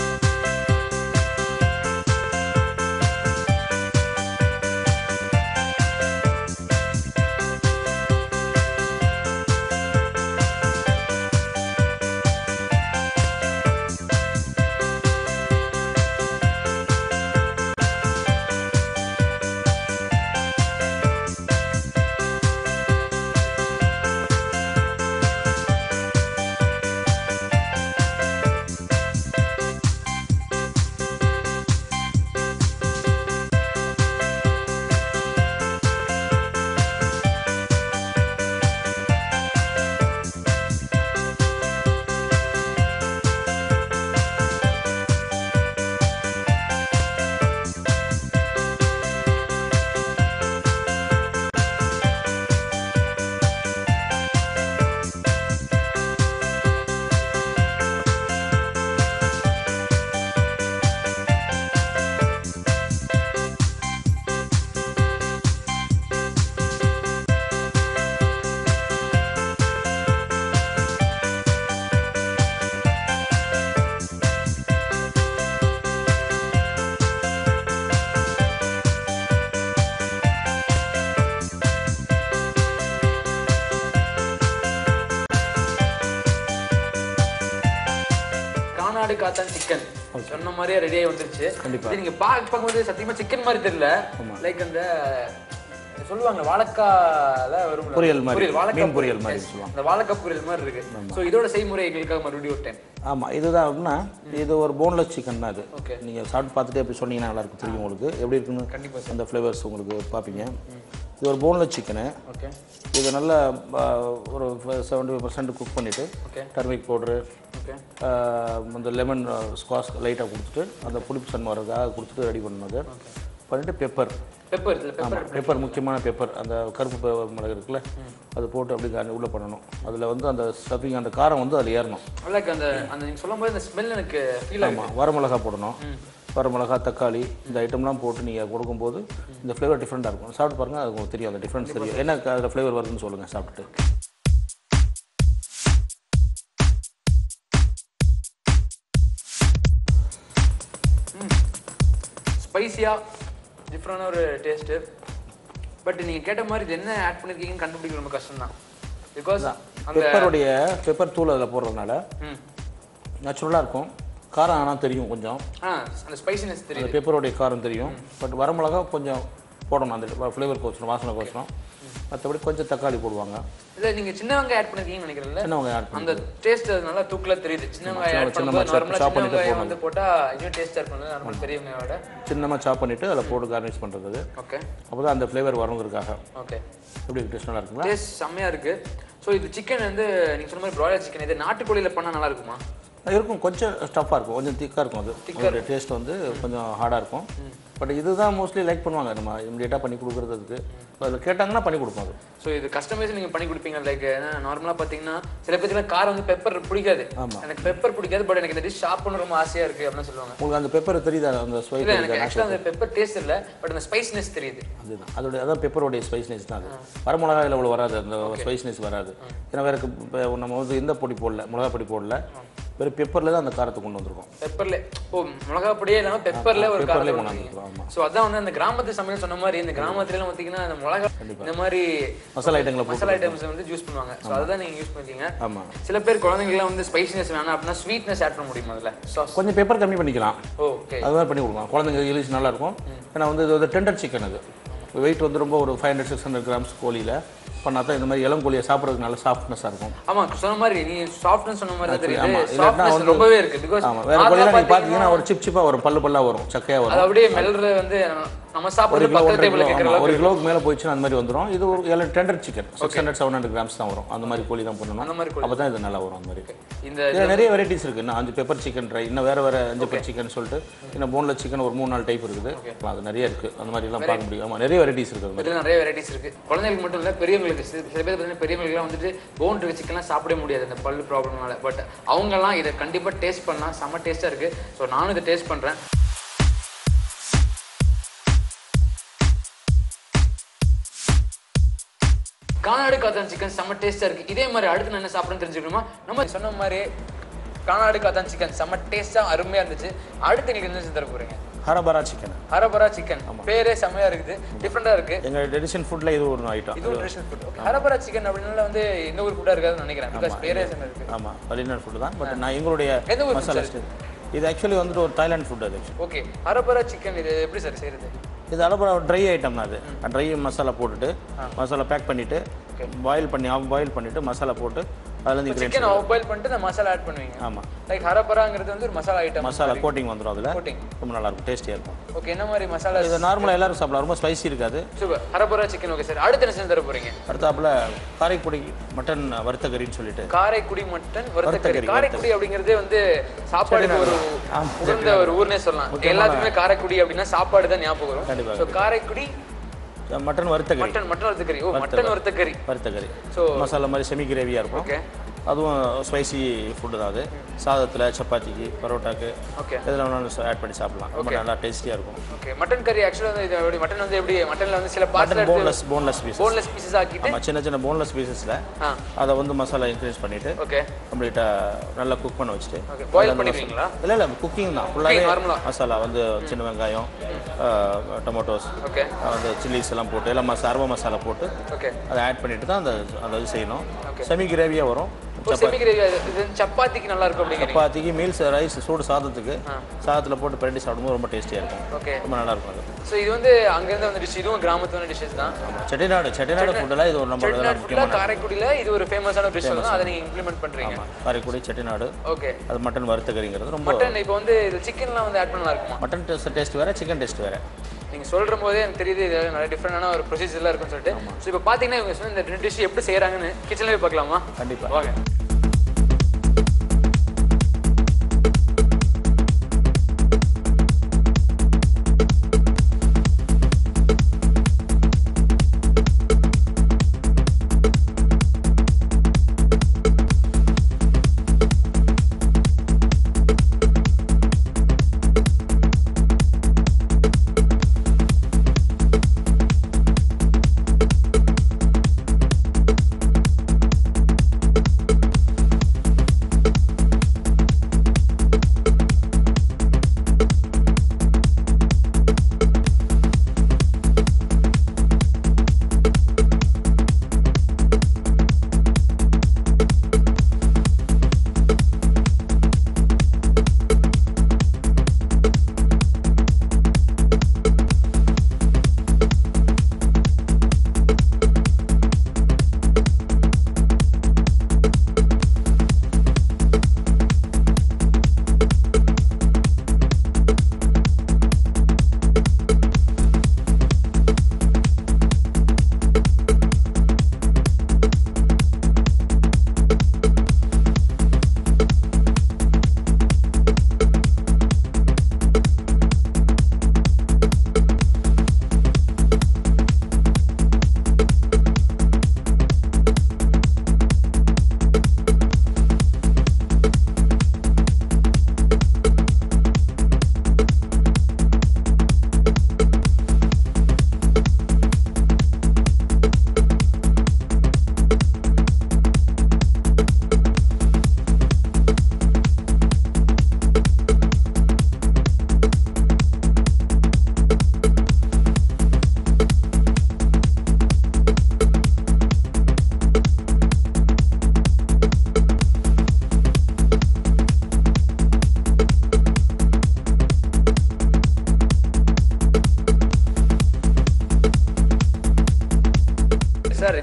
[SPEAKER 2] கானாடு காத்தான் சிக்கன் சொன்ன மாதிரியே ரெடி ஆகி வந்துருச்சு
[SPEAKER 3] கண்டிப்பா.
[SPEAKER 2] இது நீங்க பார்க்க பார்க்கும்போது சத்தியமா சிக்கன் மாதிரி தெரியல லைக் அந்த சொல்லுவாங்க வாழைக்கால வரும்
[SPEAKER 3] பொரியல் மாதிரி.
[SPEAKER 2] வாழைக்காய்
[SPEAKER 3] மீன் பொரியல் மாதிரி
[SPEAKER 2] yes.
[SPEAKER 3] சொல்லுவாங்க.
[SPEAKER 2] அந்த வாழைக்காய் பொரியல் மாதிரி இருக்கு சோ இதோட செய்முறை எங்களுக்காக மறுபடியும் ஒரு டைம்
[SPEAKER 3] ஆமாம் இதுதான் அப்படின்னா இது ஒரு போன்லெஸ் சிக்கன் தான் இது
[SPEAKER 2] Okay.
[SPEAKER 3] நீங்கள் சாப்பிட்டு பார்த்துட்டு எப்படி சொன்னீங்கன்னா நல்லா இருக்கும் தெரியும் உங்களுக்கு எப்படி இருக்குன்னு
[SPEAKER 2] கண்டிப்பா
[SPEAKER 3] அந்த ஃப்ளேவர்ஸ் உங்களுக்கு பார்ப்பீங்க இது ஒரு போன்லெஸ் சிக்கனு
[SPEAKER 2] ஓகே
[SPEAKER 3] இதை நல்லா ஆ, ஒரு செவன்டி பர்சன்ட் குக் பண்ணிவிட்டு
[SPEAKER 2] Okay.
[SPEAKER 3] டர்மிக் பவுட்ரு
[SPEAKER 2] ஓகே
[SPEAKER 3] அந்த லெமன் ஸ்குவாஷ் லைட்டாக கொடுத்துட்டு அந்த புளிப்பு சன் வரதுக்காக கொடுத்துட்டு ரெடி பண்ணது பண்ணிவிட்டு பெப்பர்
[SPEAKER 2] பெப்பர் இதுல பெப்பர்
[SPEAKER 3] ஆமாம் பெப்பர் முக்கியமான பெப்பர் அந்த கருப்பு பெ- மிளகு இருக்குல்ல அது போட்டு அப்படி காணி உள்ளே பண்ணணும் அதில் வந்து அந்த ஸ்டஃபிங் அந்த காரம் வந்து அதில் ஏறணும்
[SPEAKER 2] லைக் அந்த அந்த நீங்க சொல்லும்போது அந்த ஸ்மெல் எனக்கு ஃபீல் ஆகும்
[SPEAKER 3] ஆமாம் வரமிளகா போடணும் வரமிளகா தக்காளி இந்த ஐட்டம்லாம் போட்டு நீங்கள் கொடுக்கும்போது இந்த ஃப்ளேவர் டிஃப்ரெண்ட்டாக இருக்கும் சாப்பிட்டு பாருங்கள் அது உங்களுக்கு தெரியும் அந்த டிஃப்ரென்ஸ் தெரியும் என்ன அதில் ஃப்ளேவர் வருதுன்னு சொல்லுங்கள் சாப்பிட்டுட்டு
[SPEAKER 2] ஸ்பைசியா டிஃப்ரெண்டான ஒரு டேஸ்ட்டு பட் நீங்க கேட்ட மாதிரி இது என்ன ஆட் பண்ணிருக்கீங்கன்னு கண்டுபிடிக்க ரொம்ப கஷ்டம் தான் பிகாஸ் அந்த
[SPEAKER 3] பெப்பருடைய பெப்பர் தூள் அதில் போடுறதுனால
[SPEAKER 2] ம்
[SPEAKER 3] நேச்சுரலாக இருக்கும் காரம் ஆனால் தெரியும் கொஞ்சம்
[SPEAKER 2] ஆ அந்த ஸ்பைசினஸ் தெரியுது
[SPEAKER 3] அந்த பெப்பருடைய காரம் தெரியும் பட் வரமிளகா கொஞ்சம் போடணும் அந்த ஃப்ளேவர் கோசரம் வாசனை கோசரம் மற்றபடி கொஞ்சம் தக்காளி போடுவாங்க
[SPEAKER 2] இதை நீங்க சின்ன வெங்காயம் ஆட் பண்ணிருக்கீங்கன்னு நினைக்கிறேன்ல
[SPEAKER 3] சின்ன வெங்காயம் ஆட்
[SPEAKER 2] அந்த டேஸ்ட் நல்லா தூக்கல தெரியுது சின்ன வெங்காயம் ஆட்
[SPEAKER 3] சின்ன
[SPEAKER 2] பண்ணும்போது
[SPEAKER 3] chop
[SPEAKER 2] நார்மலா
[SPEAKER 3] chop
[SPEAKER 2] சின்ன
[SPEAKER 3] பண்ணிட்டு
[SPEAKER 2] வெங்காயம்
[SPEAKER 3] போடணும்.
[SPEAKER 2] வந்து போட்டா இன்னும் டேஸ்டா இருக்கும் நார்மல் பெரிய வெங்காயோட
[SPEAKER 3] சின்னமாக சாப் பண்ணிவிட்டு அதில் போட்டு கார்னிஷ் பண்ணுறது
[SPEAKER 2] ஓகே
[SPEAKER 3] அப்போ தான் அந்த ஃப்ளேவர் வரணுங்கிறதுக்காக
[SPEAKER 2] ஓகே
[SPEAKER 3] எப்படி டேஸ்ட் நல்லா இருக்குங்களா
[SPEAKER 2] டேஸ்ட் செம்மையா இருக்கு ஸோ இது சிக்கன் வந்து நீங்க சொன்ன மாதிரி ப்ராய்லர் சிக்கன் இது நாட்டுக்கோழியில பண்ணா நல்லா இருக்குமா
[SPEAKER 3] இருக்கும் கொஞ்சம் ஸ்டஃப்பாக இருக்கும் கொஞ்சம் திக்காக இருக்கும் அது அதோட டேஸ்ட் வந்து கொஞ்சம் ஹார்டாக இருக்கும் பட் இதுதான் மோஸ்ட்லி லைக் பண்ணுவாங்க நம்ம இமிடியேட்டாக பண்ணி கொடுக்குறதுக்கு அதில் கேட்டாங்கன்னா பண்ணி கொடுப்போம் அது
[SPEAKER 2] ஸோ இது கஸ்டமைஸ் நீங்க பண்ணி கொடுப்பீங்க லைக் நார்மலா பாத்தீங்கன்னா சில பேருக்கு காரம் வந்து பெப்பர் பிடிக்காது
[SPEAKER 3] ஆமா.
[SPEAKER 2] எனக்கு பெப்பர் பிடிக்காது பட் எனக்கு இந்த டிஷ் சாப்பிடணும் ரொம்ப ஆசையா இருக்கு அப்படின்னு சொல்லுவாங்க
[SPEAKER 3] உங்களுக்கு அந்த பெப்பர் தெரியுதா அந்த ஸ்வை
[SPEAKER 2] இல்ல எனக்கு ஆக்சுவலா அந்த பெப்பர் டேஸ்ட் இல்ல பட் அந்த ஸ்பைஸ்னஸ் தெரியுது
[SPEAKER 3] அதுதான் அதோட அதான் பெப்பரோடைய ஸ்பைஸ்னஸ் தான் அது வரமிளகாயில் அவ்வளோ வராது அந்த ஸ்பைஸ்னஸ் வராது ஏன்னா வேற இப்போ நம்ம வந்து எந்த பொடி போடல மிளகா பொடி போடல வெறும் பெப்பரில் தான் அந்த காரத்தை கொண்டு வந்திருக்கோம்
[SPEAKER 2] பெப்பர்ல ஓ மிளகா பொடியே இல்லாம பெப்பர்ல ஒரு
[SPEAKER 3] பெப்பர்லேயே
[SPEAKER 2] காரம்
[SPEAKER 3] கொண்டு வந்திருக்கோம் ஆமாம்
[SPEAKER 2] ஸோ அதான் வந்து அந்த கிராமத்து சமையல் சொன்ன மாதிரி இந்த கிராமத்துல எல்லாம் பார்த்தீங்கன்னா அந்த மிளகா இந்த மாதிரி
[SPEAKER 3] மசாலா ஐட்டங்களை போட்டு
[SPEAKER 2] மசாலா ஐட்டம்ஸ் வந்து யூஸ் பண்ணுவாங்க ஸோ அதுதான் நீங்க யூஸ் பண்ணிருக்கீங்க
[SPEAKER 3] ஆமாம்
[SPEAKER 2] சில பேர் குழந்தைங்கலாம் வந்து ஸ்பைசினஸ் வேணாம் அப்படின்னா ஸ்வீட்னஸ் ஆட் பண்ண முடியுமா அதுல சாஸ்
[SPEAKER 3] கொஞ்சம் பெப்பர் கம்மி பண்ணிக்கலாம்
[SPEAKER 2] ஓகே
[SPEAKER 3] அது மாதிரி பண்ணி கொடுக்கலாம் குழந்தைங்க இலிஷ் நல்லா இருக்கும் ஏன்னா வந்து இது வந்து டெண்டர் சிக்கன் அது வெயிட் வந்து ரொம்ப ஒரு five hundred six hundred grams கோழியில் பண்ணால் தான் இந்த மாதிரி இளங்கோழியை சாப்பிட்றதுக்கு நல்ல சாஃப்ட்னஸாக இருக்கும்
[SPEAKER 2] ஆமா சொன்ன மாதிரி நீ சாஃப்ட்னு சொன்ன மாதிரி தான்
[SPEAKER 3] ஆமா
[SPEAKER 2] தெரியுது
[SPEAKER 3] இல்லாட்டா
[SPEAKER 2] சாஃப்ட்னஸ்
[SPEAKER 3] வந்து
[SPEAKER 2] ரொம்பவே இருக்கு பிகாஸ்
[SPEAKER 3] ஆமாம் வேறு கோழிலாம் நீங்கள் பார்த்தீங்கன்னா ஒரு சிப் சிப்பாக வரும் பல்லு பல்லாக வரும் சக்கையாக வரும்
[SPEAKER 2] அது அப்படியே மெல்றது வந்து நம்ம
[SPEAKER 3] ஒரு
[SPEAKER 2] சாப்பிடுறது
[SPEAKER 3] கிலோ
[SPEAKER 2] பக்கத்து
[SPEAKER 3] ஒன்றரை
[SPEAKER 2] டேபிள்ல
[SPEAKER 3] கிலோ
[SPEAKER 2] கேட்கற
[SPEAKER 3] ஆமா, ஒரு
[SPEAKER 2] அளவுக்கு
[SPEAKER 3] கிலோவுக்கு மேலே போயிடுச்சுன்னா அந்த மாதிரி வந்துடும் இது ஒரு எல்லாம் tender chicken six hundred seven hundred grams தான் வரும் அந்த மாதிரி கோழி தான் பண்ணணும்
[SPEAKER 2] அந்த மாதிரி கோழி.
[SPEAKER 3] அப்போ தான் இது நல்லா வரும் அந்த மாதிரி
[SPEAKER 2] இந்த
[SPEAKER 3] இதில் நிறைய வெரைட்டிஸ் இருக்குது இன்னும் அஞ்சு பெப்பர் சிக்கன் ட்ரை இன்னும் வேறு வேறு அஞ்சு பெப்பர் சிக்கன் சொல்லிட்டு இன்னும் போன்லெஸ் சிக்கன் ஒரு மூணு நாலு டைப் இருக்குது அது நிறைய இருக்குது அந்த மாதிரிலாம் பார்க்க முடியும் ஆமாம் நிறைய வெரைட்டிஸ் இருக்குது அது மாதிரி
[SPEAKER 2] இதுல நிறைய வெரைட்டிஸ் இருக்கு குழந்தைகளுக்கு மட்டும் இல்ல பெரியவங்களுக்கு சில சில பேர் பார்த்தீங்கன்னா பெரியவங்களுக்குலாம் வந்துட்டு போன் இருக்க சிக்கன்லாம் சாப்பிட முடியாது அந்த பல்லு ப்ராப்ளம்னால பட் அவங்கெல்லாம் இதை கண்டிப்பா டேஸ்ட் பண்ணா செம்ம டேஸ்டா இருக்கு ஸோ நானும் இதை டேஸ்ட் பண்றேன் கானாடு காத்தான் சிக்கன் செம்ம டேஸ்டா இருக்கு இதே மாதிரி அடுத்து நான் என்ன சாப்பிடுன்னு தெரிஞ்சுக்கணுமா நம்ம சொன்ன மாதிரி கானாடு காத்தான் சிக்கன் செம்ம டேஸ்டா அருமையா இருந்துச்சு அடுத்து எங்களுக்கு என்ன செஞ்சு தர போறீங்க
[SPEAKER 3] ஹரபரா சிக்கன்
[SPEAKER 2] ஹரபரா சிக்கன் பேரே செம்மையா இருக்குது டிஃப்ரெண்டா இருக்கு
[SPEAKER 3] எங்கள் ட்ரெடிஷன் ஃபுட்டில் இது ஒரு ஐட்டம்
[SPEAKER 2] இது ஒரு ட்ரெடிஷனல் ஃபுட் ஓகே ஹரபரா சிக்கன் அப்படினால வந்து எந்த ஒரு ஃபுட்டா இருக்காதுன்னு நினைக்கிறேன் பிகாஸ் பேரே செம்ம இருக்கு
[SPEAKER 3] ஆமாம் வெளிநாடு ஃபுட்டு தான் பட் நான் எங்களுடைய
[SPEAKER 2] எந்த ஊர்
[SPEAKER 3] மசாலா
[SPEAKER 2] food
[SPEAKER 3] ஸ்டைல் இது ஆக்சுவலி வந்துட்டு ஒரு தாய்லாந்து ஃபுட் அது
[SPEAKER 2] ஓகே ஹரபரா சிக்கன் இது எப்படி சார் செய்யறது
[SPEAKER 3] இது அளவு ட்ரை ஐட்டம் தான் அது ட்ரை மசாலா போட்டுட்டு மசாலா பேக் பண்ணிவிட்டு பாயில் பண்ணி ஆஃப் பாயில் பண்ணிவிட்டு மசாலா போட்டு அதுலேருந்து இன்க்ரீடியன்ஸ்
[SPEAKER 2] சிக்கன் ஆஃப் பாயில் பண்ணிட்டு இந்த மசாலா ஆட் பண்ணுவீங்க
[SPEAKER 3] ஆமாம்
[SPEAKER 2] லைக் ஹரபராங்கிறது வந்து ஒரு மசாலா ஐட்டம்
[SPEAKER 3] மசாலா கோட்டிங் வந்துடும் அதில்
[SPEAKER 2] Coating.
[SPEAKER 3] ரொம்ப நல்லாயிருக்கும் டேஸ்டியாக இருக்கும்
[SPEAKER 2] ஓகே என்ன மாதிரி மசாலா
[SPEAKER 3] இது நார்மலாக எல்லாரும் சாப்பிடலாம் ரொம்ப ஸ்பைசி இருக்காது
[SPEAKER 2] சூப்பர் ஹரபரா சிக்கன் ஓகே சார் அடுத்து என்ன செஞ்சு தர போறீங்க
[SPEAKER 3] அடுத்தாப்புல காரைக்குடி மட்டன் வறுத்த கறின்னு சொல்லிட்டு
[SPEAKER 2] காரைக்குடி மட்டன் வறுத்த
[SPEAKER 3] வறுத்த
[SPEAKER 2] கறி
[SPEAKER 3] கறி,
[SPEAKER 2] காரைக்குடி அப்படிங்கிறதே வந்து சாப்பாடுக்கு ஒரு உகந்த ஒரு ஊர்னே சொல்லலாம் எல்லாத்துக்குமே காரைக்குடி அப்படின்னா சாப்பாடு தான் ஞாபகம் வரும்
[SPEAKER 3] கண்டிப்பா.
[SPEAKER 2] ஸோ காரைக்குடி
[SPEAKER 3] மட்டன் வறுத்த கறி
[SPEAKER 2] மட்டன் மட்டன் வறுத்த கறி ஓ மட்டன் வறுத்த கறி
[SPEAKER 3] வறுத்த கறி
[SPEAKER 2] So-
[SPEAKER 3] மசாலா மாதிரி செமி கிரேவியாக இருக்கும்
[SPEAKER 2] ஓகே
[SPEAKER 3] அதுவும் ஸ்பைசி ஃபுட்டு தான் அது சாதத்தில் சப்பாத்திக்கு பரோட்டாக்கு
[SPEAKER 2] ஓகே
[SPEAKER 3] இதில் வேணாலும் ஆட் பண்ணி சாப்பிடலாம் ரொம்ப நல்லா டேஸ்டியாக இருக்கும்
[SPEAKER 2] ஓகே மட்டன் கறி ஆக்சுவலாக வந்து இது எப்படி மட்டன் வந்து எப்படி மட்டன்ல வந்து சில பார்ட்ஸ்ல
[SPEAKER 3] மட்டன்
[SPEAKER 2] எடுத்து
[SPEAKER 3] boneless boneless piece
[SPEAKER 2] boneless pieces ஆக்கிட்டு
[SPEAKER 3] ஆமாம் சின்ன சின்ன போன்லெஸ் பீசஸில்
[SPEAKER 2] ஆ
[SPEAKER 3] அதை வந்து மசாலா இன்க்ரீஸ் பண்ணிவிட்டு
[SPEAKER 2] ஓகே
[SPEAKER 3] கம்ப்ளீட்டாக நல்லா குக் பண்ண வச்சுட்டு
[SPEAKER 2] ஓகே பாயில் பண்ணிடுவீங்களா
[SPEAKER 3] இல்லை இல்லை குக்கிங் தான் ஃபுல்லாகவே
[SPEAKER 2] normal-ஆ?
[SPEAKER 3] மசாலா வந்து சின்ன வெங்காயம் டொமேட்டோஸ்
[SPEAKER 2] ஓகே
[SPEAKER 3] அந்த சில்லிஸ் எல்லாம் போட்டு எல்லாம் மசா அரவ மசாலா போட்டு
[SPEAKER 2] ஓகே
[SPEAKER 3] அதை ஆட் பண்ணிட்டு தான் அந்த அந்த இது செய்யணும் செமி கிரேவியாக வரும்
[SPEAKER 2] ஒரு செமி கிரேவி இது சப்பாத்திக்கு நல்லா இருக்கும் அப்படிங்கிறீங்க
[SPEAKER 3] சப்பாத்திக்கு மீல்ஸ் ரைஸ் சூடு சாதத்துக்கு சாதத்தில் போட்டு பிரட்டி சாப்பிடும்போது ரொம்ப டேஸ்டியாக இருக்கும்
[SPEAKER 2] ஓகே
[SPEAKER 3] ரொம்ப நல்லா இருக்கும் அது
[SPEAKER 2] ஸோ இது வந்து அங்கேருந்து வந்து டிஷ் இதுவும் கிராமத்து டிஷ்ஷஸ் தான்
[SPEAKER 3] செட்டிநாடு செட்டிநாடு ஃபுட்டெல்லாம் இது ஒரு நம்ம
[SPEAKER 2] செட்டிநாடு ஃபுல்லாக காரைக்குடியில் இது ஒரு ஃபேமஸான டிஷ் தான் அதை நீங்கள் இம்ப்ளிமெண்ட் பண்ணுறீங்க
[SPEAKER 3] காரைக்குடி செட்டிநாடு
[SPEAKER 2] ஓகே
[SPEAKER 3] அது மட்டன் வறுத்த கறிங்கிறது ரொம்ப
[SPEAKER 2] மட்டன் இப்போ வந்து இது சிக்கன்லாம் வந்து ஆட் பண்ணலாம் இருக்குமா
[SPEAKER 3] மட்டன் டேஸ்ட் டேஸ்ட் வேறு சிக்கன் டேஸ்ட் வேறு
[SPEAKER 2] நீங்கள் சொல்கிற போதே எனக்கு தெரியுது இது நிறைய டிஃப்ரெண்டான ஒரு ப்ரொசீஜர்லாம் இருக்குன்னு சொல்லிட்டு ஸோ இப்போ பார்த்தீங்கன்னா இவங்க சொன்ன இந்த ரெண்டு டிஷ் எப்படி செய்கிறாங்கன்னு கிச்சன்லேயே பார்க்கலாமா
[SPEAKER 3] கண்டிப்பாக
[SPEAKER 2] வாங்க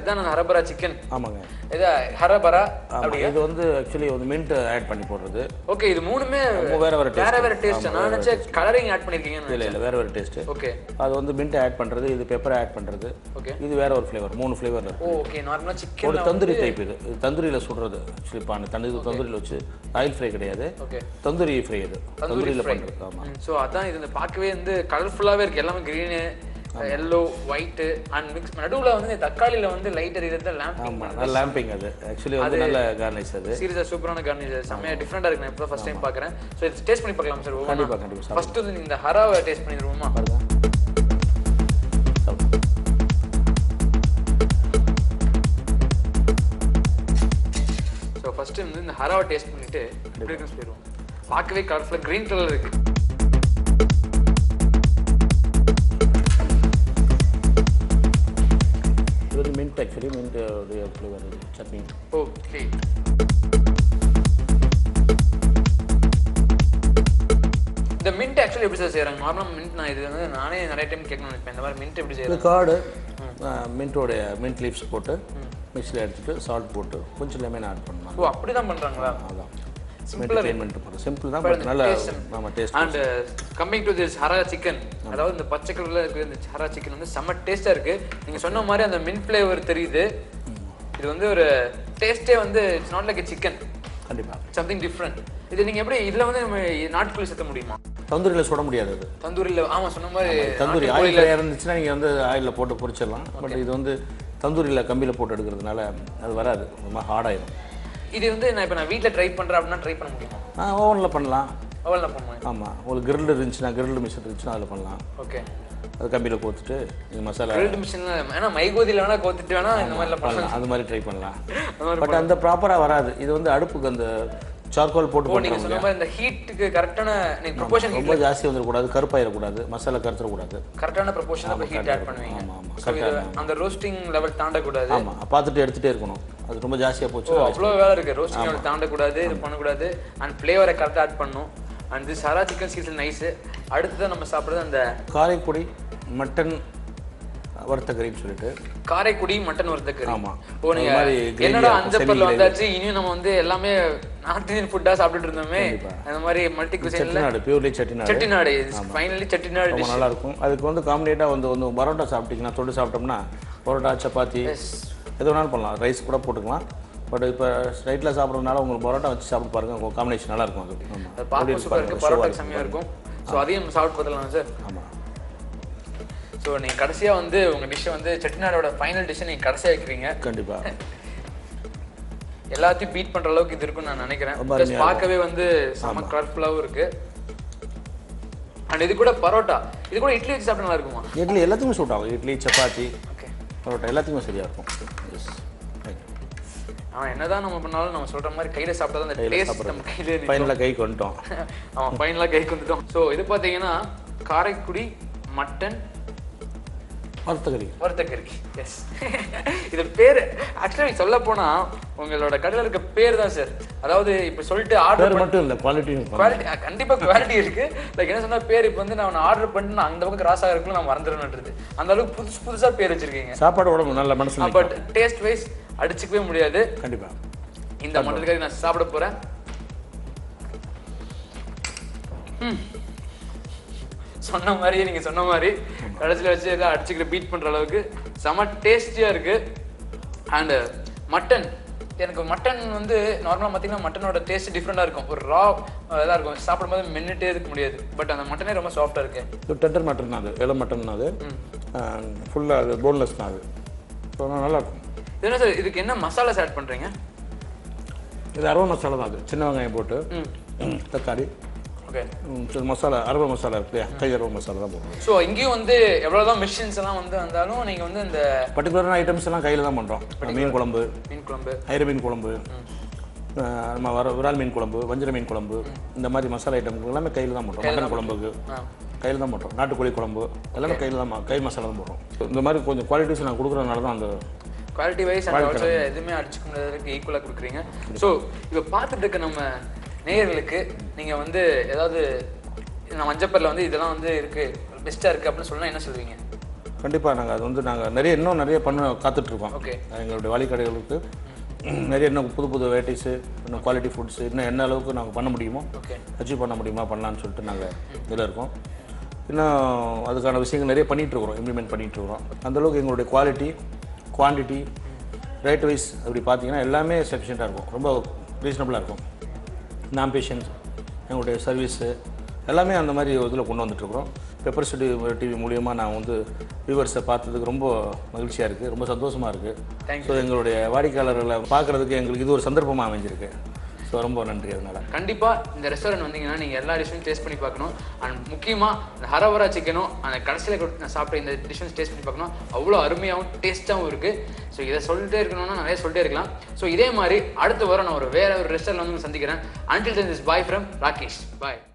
[SPEAKER 2] இதுதான் அந்த ஹரபரா சிக்கன்
[SPEAKER 3] ஆமாங்க
[SPEAKER 2] இது ஹரபரா
[SPEAKER 3] ஆமாம் இது வந்து ஆக்சுவலி வந்து மின்ட் ஆட் பண்ணி போடுறது
[SPEAKER 2] ஓகே இது மூணுமே
[SPEAKER 3] வேற வேற
[SPEAKER 2] வேற
[SPEAKER 3] taste.
[SPEAKER 2] வேற டேஸ்ட் நான் நினைச்சேன் கலரிங் ஆட் பண்ணிருக்கீங்கன்னு
[SPEAKER 3] இல்லை இல்லை வேறு வேறு டேஸ்ட்டு
[SPEAKER 2] ஓகே
[SPEAKER 3] அது வந்து மின்ட் ஆட் பண்ணுறது இது பெப்பர் ஆட் பண்ணுறது
[SPEAKER 2] ஓகே
[SPEAKER 3] இது வேற ஒரு ஃப்ளேவர் மூணு ஃப்ளேவர்
[SPEAKER 2] ஓ ஓகே நார்மலா
[SPEAKER 3] ஒரு
[SPEAKER 2] சிக்கன்
[SPEAKER 3] தந்தூரி டைப் இது இது தந்தூரியில் சுடுறது ஆக்சுவலி பானை தண்ணி தந்தூரியில் வச்சு ஆயில் ஃப்ரை கிடையாது
[SPEAKER 2] ஓகே
[SPEAKER 3] தந்தூரி ஃப்ரை இது தந்தூரியில்
[SPEAKER 2] fry.
[SPEAKER 3] பண்ணுறது ஆமாம்
[SPEAKER 2] ஸோ அதான் இது இந்த பார்க்கவே வந்து கலர்ஃபுல்லாகவே இருக்கு எல்லாமே green yellow white and mix நடுவில் வந்து இந்த தக்காளியில் வந்து லைட் எரியுறது லேம்பிங்
[SPEAKER 3] ஆமாம் நல்ல லேம்பிங் அது ஆக்சுவலி வந்து நல்ல கார்னிஷ் அது
[SPEAKER 2] சீரியஸாக சூப்பரான கார்னிஷ் செம்மையாக டிஃப்ரெண்டாக இருக்கு நான் இப்போ ஃபர்ஸ்ட் டைம் பார்க்குறேன் ஸோ இது டேஸ்ட் பண்ணி பார்க்கலாம் சார்
[SPEAKER 3] கண்டிப்பா, கண்டிப்பா, சாப்பிடுங்க.
[SPEAKER 2] ஃபர்ஸ்ட் வந்து இந்த ஹராவை டேஸ்ட் பண்ணிடுவோமா
[SPEAKER 3] பாருங்க சாப்பிடு.
[SPEAKER 2] ஸோ ஃபர்ஸ்ட் வந்து இந்த ஹராவை டேஸ்ட் பண்ணிட்டு எப்படி இருக்குன்னு சொல்லிடுவோம் பார்க்கவே கலர்ஃபுல்லாக க்ரீன் கலர் இருக்கு
[SPEAKER 3] இது வந்து மின்ட் ஆக்சுவலி மின்ட் உடைய ஃப்ளேவர் இது சட்னி
[SPEAKER 2] ஓகே இந்த மின்ட் ஆக்சுவலி எப்படி சார் செய்கிறாங்க நார்மலாக மின்ட் நான் இது வந்து நானே நிறைய டைம் கேட்கணும்னு நினைப்பேன் இந்த மாதிரி மின்ட் எப்படி
[SPEAKER 3] இது
[SPEAKER 2] செய்கிறாங்க
[SPEAKER 3] கார்டு மின்ட்டோடைய மின்ட் லீவ்ஸ் போட்டு மிக்ஸியில் எடுத்துட்டு சால்ட் போட்டு கொஞ்சம் லெமன் ஆட் பண்ணலாம்
[SPEAKER 2] ஓ அப்படி தான் பண்ணுறாங்களா
[SPEAKER 3] அதான்
[SPEAKER 2] Simple
[SPEAKER 3] சிம்பிளாக க்ளீன் பண்ணிட்டு போகிறோம் சிம்பிள் தான் பட் நல்ல நம்ம taste
[SPEAKER 2] and coming to this hara chicken அதாவது இந்த பச்சை கலர்ல இருக்கிற இந்த ஹரா சிக்கன் வந்து செம்ம டேஸ்டா இருக்கு நீங்க சொன்ன மாதிரி அந்த மின் ஃப்ளேவர் தெரியுது இது வந்து ஒரு டேஸ்டே வந்து இட்ஸ் நாட் லைக் சிக்கன்
[SPEAKER 3] கண்டிப்பாக
[SPEAKER 2] சம்திங் டிஃப்ரெண்ட் இது நீங்க எப்படி இதுல வந்து நம்ம நாட்குள்ளி சேர்த்த முடியுமா
[SPEAKER 3] தந்தூரியில் சுட முடியாது அது
[SPEAKER 2] தந்தூரில ஆமா சொன்ன மாதிரி
[SPEAKER 3] தந்தூரி
[SPEAKER 2] நாட்டுக்கோழில-
[SPEAKER 3] ஆயில் ஃப்ரையாக இருந்துச்சுன்னா நீங்கள் வந்து ஆயிலில் போட்டு பொரிச்சிடலாம் பட் இது வந்து தந்தூரியில் கம்பியில் போட்டு எடுக்கிறதுனால அது வராது ரொம்ப ஹார்டாயிடும்
[SPEAKER 2] இது வந்து நான் இப்போ நான் வீட்ல ட்ரை பண்றேன் அப்படின்னா ட்ரை பண்ண முடியுமா
[SPEAKER 3] ஆ ஓவனில் பண்ணலாம்
[SPEAKER 2] அவ்வளோ பண்ணுவேன்
[SPEAKER 3] ஆமாம் உங்களுக்கு கிரில்டு இருந்துச்சுன்னா கிரில்டு மிஷின் இருந்துச்சுன்னா அதில் பண்ணலாம்
[SPEAKER 2] ஓகே
[SPEAKER 3] அது கம்பியில் கோத்துட்டு நீங்கள் மசாலா
[SPEAKER 2] கிரில்டு மிஷின்ல ஏன்னா மைகோதியில் வேணா கோத்துட்டு வேணா இந்த மாதிரிலாம் பண்ணலாம்
[SPEAKER 3] பண்ணலாம் அது மாதிரி ட்ரை பண்ணலாம்
[SPEAKER 2] அந்த மாதிரி
[SPEAKER 3] பட் அந்த ப்ராப்பராக வராது இது வந்து அடுப்புக்கு அந்த சார்கோல் போட்டு
[SPEAKER 2] ஓ நீங்க
[SPEAKER 3] பண்ணுறோம்
[SPEAKER 2] சொன்ன மாதிரி இந்த ஹீட்டுக்கு கரெக்டான நீங்க ப்ரொபோஷன்
[SPEAKER 3] ரொம்ப ஜாஸ்தி வந்துடக்கூடாது கருப்பாயிடக்கூடாது மசாலா கருத்துடக்கூடாது
[SPEAKER 2] கரெக்டான ப்ரொபோஷன் அப்போ ஹீட் ஆட் பண்ணுவீங்க
[SPEAKER 3] ஆமாம் ஆமாம்
[SPEAKER 2] ஸோ இது அந்த ரோஸ்டிங் லெவல் தாண்டக்கூடாது
[SPEAKER 3] ஆமாம் பார்த்துட்டு எடுத்துகிட்டே இருக்கணும் அது ரொம்ப ஜாஸ்தியாக
[SPEAKER 2] ஸோ
[SPEAKER 3] போச்சு
[SPEAKER 2] அவ்வளோ வேலை இருக்கு ரோஸ்டிங் லெவல் தாண்டக்கூடாது இது பண்ணக்கூடாது அண்ட் ஃப்ளேவரை கரெக்டாக ஆட் பண்ணும் and this hara chicken season nice அடுத்ததான் நம்ம சாப்பிட்றது அந்த
[SPEAKER 3] காரைக்குடி மட்டன் வறுத்த கறின்னு சொல்லிட்டு
[SPEAKER 2] காரைக்குடி மட்டன் வறுத்தக்கறி
[SPEAKER 3] ஆமா.
[SPEAKER 2] ஓ நீங்க
[SPEAKER 3] அது மாதிரி gravy
[SPEAKER 2] என்னடா
[SPEAKER 3] இருக்கும்,
[SPEAKER 2] அந்த
[SPEAKER 3] semi
[SPEAKER 2] பல்ல
[SPEAKER 3] gravy.
[SPEAKER 2] வந்தாச்சு இனியும் நம்ம வந்து எல்லாமே நார்த் இந்தியன் ஃபுட்டா சாப்பிட்டுட்டு இருந்தோமே
[SPEAKER 3] கண்டிப்பா.
[SPEAKER 2] அந்த மாதிரி மல்டி குசைன்ல
[SPEAKER 3] செட்டிநாடு பியூர்லி செட்டிநாடு
[SPEAKER 2] செட்டிநாடு ஃபைனலி செட்டிநாடு
[SPEAKER 3] ரொம்ப நல்லா இருக்கும் அதுக்கு வந்து காம்பினேட்டாக வந்து வந்து பரோட்டா சாப்பிட்டீங்கன்னா தொட்டு சாப்பிட்டோம்னா பரோட்டா சப்பாத்தி எது வேணாலும் பண்ணலாம் ரைஸ் கூட போட்டுக்கலாம் பட் இப்போ ஸ்ட்ரைட்டில் சாப்பிட்றதுனால உங்களுக்கு பரோட்டா வச்சு சாப்பிட்டு பாருங்க உங்கள் காம்பினேஷன் நல்லா இருக்கும் அது
[SPEAKER 2] அது
[SPEAKER 3] ஆமாம்
[SPEAKER 2] பார்க்க சூப்பர் இருக்கு பரோட்டா செம்மையா இருக்கும் ஸோ அதையும் சாப்பிட்டு பார்த்துலாம் சார்
[SPEAKER 3] ஆமாம்
[SPEAKER 2] ஸோ நீங்கள் கடைசியாக வந்து உங்கள் டிஷ்ஷை வந்து செட்டிநாடோட ஃபைனல் டிஷ்ஷை நீங்கள் கடைசியாக வைக்கிறீங்க
[SPEAKER 3] கண்டிப்பாக
[SPEAKER 2] எல்லாத்தையும் பீட் பண்ணுற அளவுக்கு இது இருக்கும்னு நான் நினைக்கிறேன்
[SPEAKER 3] ரொம்ப
[SPEAKER 2] Plus
[SPEAKER 3] அருமையா
[SPEAKER 2] பார்க்கவே வந்து செம்ம கலர்ஃபுல்லாகவும் இருக்கு அண்ட் இது கூட பரோட்டா இது கூட இட்லி வச்சு சாப்பிட்டா நல்லா இருக்குமா
[SPEAKER 3] இட்லி எல்லாத்துக்குமே சூட் ஆகும் இட்லி சப்பாத்தி
[SPEAKER 2] ஓகே
[SPEAKER 3] பரோட்டா எல்லாத்துக்குமே சரியாக இருக்கும் எஸ்
[SPEAKER 2] அவன் என்னதான் நம்ம பண்ணாலும் நம்ம சொல்ற மாதிரி கையில சாப்பிட்டா அந்த டேஸ்ட் நம்ம கையில நிக்கும்.
[SPEAKER 3] ஃபைனலாக கைக்கு வந்துட்டோம்
[SPEAKER 2] அவன் ஃபைனலாக கைக்கு வந்துட்டோம் ஸோ இது பார்த்தீங்கன்னா காரைக்குடி மட்டன்
[SPEAKER 3] வறுத்த கறி
[SPEAKER 2] வறுத்தக்கறி எஸ் இது பேர் ஆக்சுவலி சொல்ல போனா உங்களோட கடையில் இருக்க பேர் தான் சார் அதாவது இப்போ சொல்லிட்டு ஆர்டர்
[SPEAKER 3] பேர் மட்டும் இல்லை குவாலிட்டியும்
[SPEAKER 2] குவாலிட்டி கண்டிப்பா குவாலிட்டி இருக்கு லைக் என்ன சொன்னா பேர் இப்போ வந்து நான் ஆர்டர் பண்ணிட்டு நான் அந்த பக்கம் கிராஸ் ஆகிறதுக்குள்ள நான் மறந்துடுன்றது அந்த அளவுக்கு புதுசு புதுசா பேர் வச்சிருக்கீங்க
[SPEAKER 3] சாப்பாடு உடம்பு நல்ல மனசில்
[SPEAKER 2] பட் டேஸ்ட் வைஸ் அடிச்சுக்கவே முடியாது
[SPEAKER 3] கண்டிப்பாக
[SPEAKER 2] இந்த மட்டன் கறி நான் சாப்பிட போறேன் ம். சொன்ன மாதிரியே நீங்க சொன்ன மாதிரி கடைசியில் வச்சு எல்லாம் அடிச்சுக்கிட்டு பீட் பண்ற அளவுக்கு செம டேஸ்டியா இருக்கு அண்ட் மட்டன் எனக்கு மட்டன் வந்து நார்மலாக பார்த்தீங்கன்னா மட்டனோட டேஸ்ட் டிஃப்ரெண்டாக இருக்கும் ஒரு ரா இதாக இருக்கும் சாப்பிடும்போது மென்னுட்டே இருக்க முடியாது பட் அந்த மட்டனே ரொம்ப சாஃப்டாக இருக்கு
[SPEAKER 3] இது டெண்டர் மட்டன் தான் அது வெள்ளை மட்டன் தான் அது ஃபுல்லாக அது போன்லெஸ் தான் அது ஸோ நல்லா இருக்கும்
[SPEAKER 2] இது என்ன சார் இதுக்கு என்ன மசாலாஸ் ஆட் பண்றீங்க
[SPEAKER 3] இது அரவ மசாலா தான் அது சின்ன வெங்காயம் போட்டு
[SPEAKER 2] ம்
[SPEAKER 3] ம், தக்காளி
[SPEAKER 2] ஓகே
[SPEAKER 3] ம், சில மசாலா அரவ மசாலா இருக்கு இல்லையா கை அரவ மசாலா தான் போடுறோம்
[SPEAKER 2] ஸோ இங்கேயும் வந்து எவ்வளோதான் மிஷின்ஸ் எல்லாம் வந்து வந்தாலும் நீங்கள் வந்து இந்த
[SPEAKER 3] பர்டிகுலரான ஐட்டம்ஸ் எல்லாம் கையில் தான் பண்ணுறோம் மீன் குழம்பு
[SPEAKER 2] மீன் குழம்பு
[SPEAKER 3] ஐர மீன் குழம்பு அஹ், நம்ம வர விரால் மீன் குழம்பு வஞ்சிர மீன் குழம்பு இந்த மாதிரி மசாலா ஐட்டம் எல்லாமே கையில் தான் பண்ணுறோம் மட்டன் குழம்புக்கு
[SPEAKER 2] ஆ
[SPEAKER 3] கையில் தான் பண்ணுறோம் நாட்டுக்கோழி குழம்பு எல்லாமே கையில் தான் ம- கை மசாலா தான் போடுறோம் இந்த மாதிரி கொஞ்சம் குவாலிட்டிஸ் நான் கொடுக்குறதுனால தான் அந்த
[SPEAKER 2] குவாலிட்டி வைஸ் அண்ட் ஆல்சோ எதுவுமே அடிச்சுக்க முடியாததுக்கு ஈக்குவலாக கொடுக்குறீங்க ஸோ இப்போ பார்த்துட்டு இருக்க நம்ம நேயர்களுக்கு நீங்கள் வந்து ஏதாவது நான் மஞ்சப்பரில் வந்து இதெல்லாம் வந்து இருக்குது பெஸ்ட்டாக இருக்குது அப்படின்னு சொன்னா என்ன சொல்லுவீங்க
[SPEAKER 3] கண்டிப்பாக நாங்கள் அது வந்து நாங்கள் நிறைய இன்னும் நிறைய பண்ண காத்துட்ருக்கோம்
[SPEAKER 2] Okay.
[SPEAKER 3] எங்களுடைய வழிக்கடைகளுக்கு நிறைய இன்னும் புது புது வெரைட்டிஸு இன்னும் குவாலிட்டி ஃபுட்ஸு இன்னும் என்ன அளவுக்கு நாங்கள் பண்ண முடியுமோ
[SPEAKER 2] ஓகே
[SPEAKER 3] அச்சீவ் பண்ண முடியுமா பண்ணலான்னு சொல்லிட்டு நாங்கள் இதில் இருக்கோம் இன்னும் அதுக்கான விஷயங்கள் நிறைய பண்ணிகிட்டு இருக்கிறோம் இம்ப்ளிமெண்ட் பண்ணிகிட்டு இருக்கிறோம் அந்தளவுக்கு எங்களுடைய குவாலிட்டி குவான்டிட்டி ரேட் வைஸ் அப்படி பார்த்தீங்கன்னா எல்லாமே சஃபிஷியண்ட்டாக இருக்கும் ரொம்ப ரீசனபிளாக இருக்கும் நான் பேஷன்ஸ் எங்களுடைய சர்வீஸு எல்லாமே அந்த மாதிரி இதில் கொண்டு வந்துட்டுருக்குறோம் பெப்பர் சிட்டி டிவி மூலியமாக நான் வந்து வியூவர்ஸை பார்த்ததுக்கு ரொம்ப மகிழ்ச்சியாக இருக்குது ரொம்ப சந்தோஷமாக இருக்குது
[SPEAKER 2] Thank
[SPEAKER 3] ஸோ எங்களுடைய வாடிக்கையாளர்களை பார்க்குறதுக்கு எங்களுக்கு இது ஒரு சந்தர்ப்பமாக அமைஞ்சிருக்கு ஸோ ரொம்ப நன்றி அதனால்
[SPEAKER 2] கண்டிப்பா இந்த ரெஸ்டாரண்ட் வந்தீங்கன்னா நீங்க எல்லா டிஷ்ஷும் டேஸ்ட் பண்ணி பார்க்கணும் அண்ட் முக்கியமா இந்த ஹரவரா சிக்கனும் அந்த கடைசியில் கொடுத்து நான் சாப்பிட்ட இந்த டிஷ்ஷும் டேஸ்ட் பண்ணி பார்க்கணும் அவ்வளோ அருமையாகவும் டேஸ்ட்டாகவும் இருக்கு ஸோ இதை சொல்லிட்டே இருக்கணும்னா நிறைய சொல்லிட்டே இருக்கலாம் ஸோ இதே மாதிரி அடுத்த வாரம் நான் ஒரு வேற ஒரு ரெஸ்டாரண்ட் வந்து உங்களை சந்திக்கிறேன் until then this bye from Rakesh bye